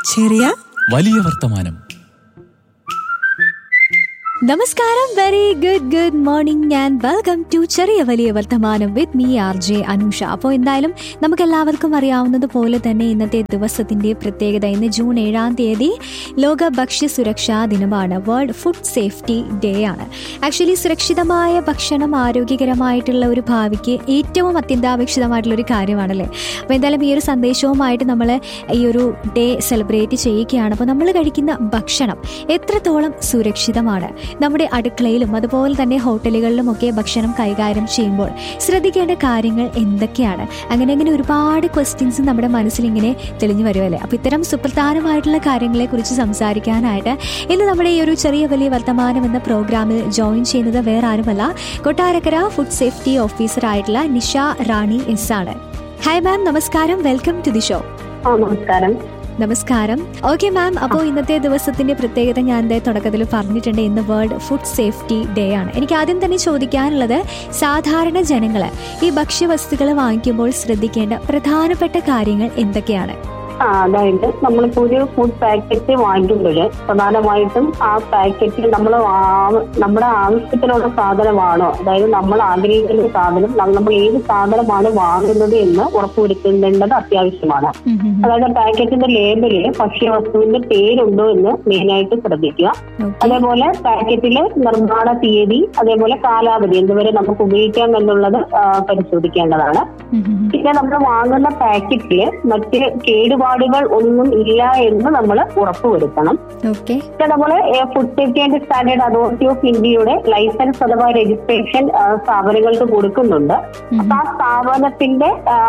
ചെറിയ വലിയ വർത്തമാനം നമസ്കാരം very good good morning and welcome to ചെറിയ വലിയ വർത്തമാനം with me R J Anusha അപ്പോൾ എന്തായാലും നമുക്ക് എല്ലാവർക്കും അറിയാവുന്നത് പോലെ തന്നെ ഇന്നത്തെ ദിവസത്തിന്റെ പ്രത്യേകത ഇന്ന് ജൂൺ ഏഴാം തീയതി ലോക ഭക്ഷ്യ സുരക്ഷാ ദിനമാണ് വേൾഡ് ഫുഡ് സേഫ്റ്റി ഡേ ആണ് ആക്ച്വലി സുരക്ഷിതമായ ഭക്ഷണം ആരോഗ്യകരമായിട്ടുള്ള ഒരു ഭാവിക്ക് ഏറ്റവും അത്യന്താപേക്ഷിതമായിട്ടുള്ള ഒരു കാര്യമാണല്ലേ അപ്പോൾ എന്തായാലും ഈ ഒരു സന്ദേശവുമായിട്ട് നമ്മൾ ഈ ഒരു ഡേ സെലിബ്രേറ്റ് ചെയ്യുകയാണ് അപ്പോൾ നമ്മൾ കഴിക്കുന്ന ഭക്ഷണം എത്രത്തോളം സുരക്ഷിതമാണ് നമ്മുടെ അടുക്കളയിലും അതുപോലെ തന്നെ ഹോട്ടലുകളിലും ഒക്കെ ഭക്ഷണം കൈകാര്യം ചെയ്യുമ്പോൾ ശ്രദ്ധിക്കേണ്ട കാര്യങ്ങൾ എന്തൊക്കെയാണ് അങ്ങനെ അങ്ങനെ ഒരുപാട് ക്വസ്റ്റ്യൻസ് നമ്മുടെ മനസ്സിൽ ഇങ്ങനെ തെളിഞ്ഞു വരുമല്ലേ അപ്പോൾ ഇത്തരം സുപ്രധാനമായിട്ടുള്ള കാര്യങ്ങളെ കുറിച്ച് സംസാരിക്കാനായിട്ട് ഇന്ന് നമ്മുടെ ഈ ഒരു ചെറിയ വലിയ വർത്തമാനം എന്ന പ്രോഗ്രാമിൽ ജോയിൻ ചെയ്യുന്നത് വേറെ ആരുമല്ല കൊട്ടാരക്കര ഫുഡ് സേഫ്റ്റി ഓഫീസർ ആയിട്ടുള്ള നിഷ റാണി എസ് ആണ് ഹായ് മാം നമസ്കാരം വെൽക്കം ടു ദി ഷോ ആ നമസ്കാരം നമസ്കാരം ഓക്കെ മാം അപ്പോൾ ഇന്നത്തെ ദിവസത്തിന്റെ പ്രത്യേകത ഞാൻ എൻ്റെ തുടക്കത്തിൽ പറഞ്ഞിട്ടുണ്ട് ഇന്ന് വേൾഡ് ഫുഡ് സേഫ്റ്റി ഡേ ആണ് എനിക്ക് ആദ്യം തന്നെ ചോദിക്കാനുള്ളത് സാധാരണ ജനങ്ങൾ ഈ ഭക്ഷ്യവസ്തുക്കൾ വാങ്ങിക്കുമ്പോൾ ശ്രദ്ധിക്കേണ്ട പ്രധാനപ്പെട്ട കാര്യങ്ങൾ എന്തൊക്കെയാണ് ആ അതായത് നമ്മളിപ്പോ ഒരു ഫുഡ് പാക്കറ്റ് വാങ്ങിക്കുമ്പോൾ പ്രധാനമായിട്ടും ആ പാക്കറ്റിൽ നമ്മൾ നമ്മുടെ ആവശ്യത്തിനുള്ള സാധനമാണോ അതായത് നമ്മൾ ആഗ്രഹിക്കുന്ന സാധനം ന- നമ്മൾ ഏത് സാധനമാണ് വാങ്ങുന്നത് എന്ന് ഉറപ്പുവരുത്തേണ്ടത് അത്യാവശ്യമാണ് അതായത് പാക്കറ്റിന്റെ ലേബലില് ഭക്ഷ്യവസ്തുവിന്റെ പേരുണ്ടോ എന്ന് മെയിനായിട്ട് ശ്രദ്ധിക്കുക ഓക്കെ അതേപോലെ പാക്കറ്റിലെ നിർമ്മാണ തീയതി അതേപോലെ കാലാവധി എന്തുവരെ നമുക്ക് ഉപയോഗിക്കാം എന്നുള്ളത് ആ, പരിശോധിക്കേണ്ടതാണ് പിന്നെ നമ്മൾ വാങ്ങുന്ന പാക്കറ്റില് മറ്റ് കേടുപാടുകൾ ഒന്നും ഇല്ല എന്ന് നമ്മൾ ഉറപ്പുവരുത്തണം ഓക്കെ പിന്നെ നമ്മൾ food safety and standard authority of ഇന്ത്യയുടെ ലൈസൻസ് അഥവാ രജിസ്ട്രേഷൻ ആ, സ്ഥാപനങ്ങൾക്ക് കൊടുക്കുന്നുണ്ട് അപ്പൊ ആ സ്ഥാപനത്തിന്റെ ആ,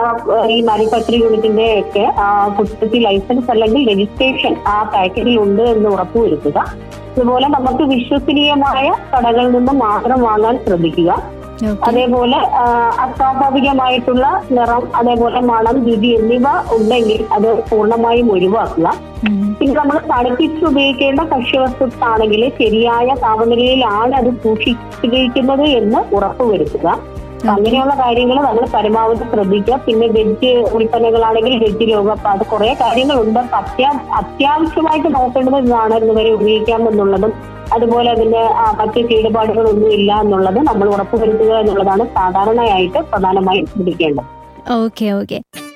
ഈ മാനുഫാക്ചറിംഗ് യൂണിറ്റിന്റെ ഒക്കെ ഫുഡ് സേഫ്റ്റി ലൈസൻസ് അല്ലെങ്കിൽ രജിസ്ട്രേഷൻ ആ പാക്കറ്റിൽ ഉണ്ട് എന്ന് ഉറപ്പുവരുത്തുക അതുപോലെ നമുക്ക് വിശ്വസനീയമായ കടകളിൽ നിന്ന് മാത്രം വാങ്ങാൻ ശ്രദ്ധിക്കുക ഓക്കെ അതേപോലെ ആ, അസ്വാഭാവികമായിട്ടുള്ള നിറം അതേപോലെ മണം രുചി എന്നിവ ഉണ്ടെങ്കിൽ അത് പൂർണ്ണമായും ഒഴിവാക്കുക പിന്നെ നമ്മൾ തണുപ്പിച്ച് ഉപയോഗിക്കേണ്ട ഭക്ഷ്യവസ്തുക്കളാണെങ്കിൽ ശരിയായ താപനിലയിലാണ് അത് സൂക്ഷിച്ചിരിക്കുന്നത് എന്ന് ഉറപ്പുവരുത്തുക അപ്പൊ അങ്ങനെയുള്ള കാര്യങ്ങൾ നമ്മൾ പരമാവധി ശ്രദ്ധിക്കുക പിന്നെ വെജ് ഉൽപ്പന്നങ്ങളാണെങ്കിൽ വെജ് രോഗം അപ്പൊ അത് കുറെ കാര്യങ്ങളുണ്ട് അപ്പൊ അത്യാ അത്യാവശ്യമായിട്ട് നോക്കേണ്ടത് ഇതാണ് ഇതുവരെ ഉപയോഗിക്കാം എന്നുള്ളതും അതുപോലെ അതിന്റെ ആ, മറ്റ് കേടുപാടുകളൊന്നും ഇല്ല എന്നുള്ളത് നമ്മൾ ഉറപ്പുവരുത്തുക എന്നുള്ളതാണ് സാധാരണയായിട്ട് പ്രധാനമായും ശ്രദ്ധിക്കേണ്ടത് ഓക്കെ ഓക്കെ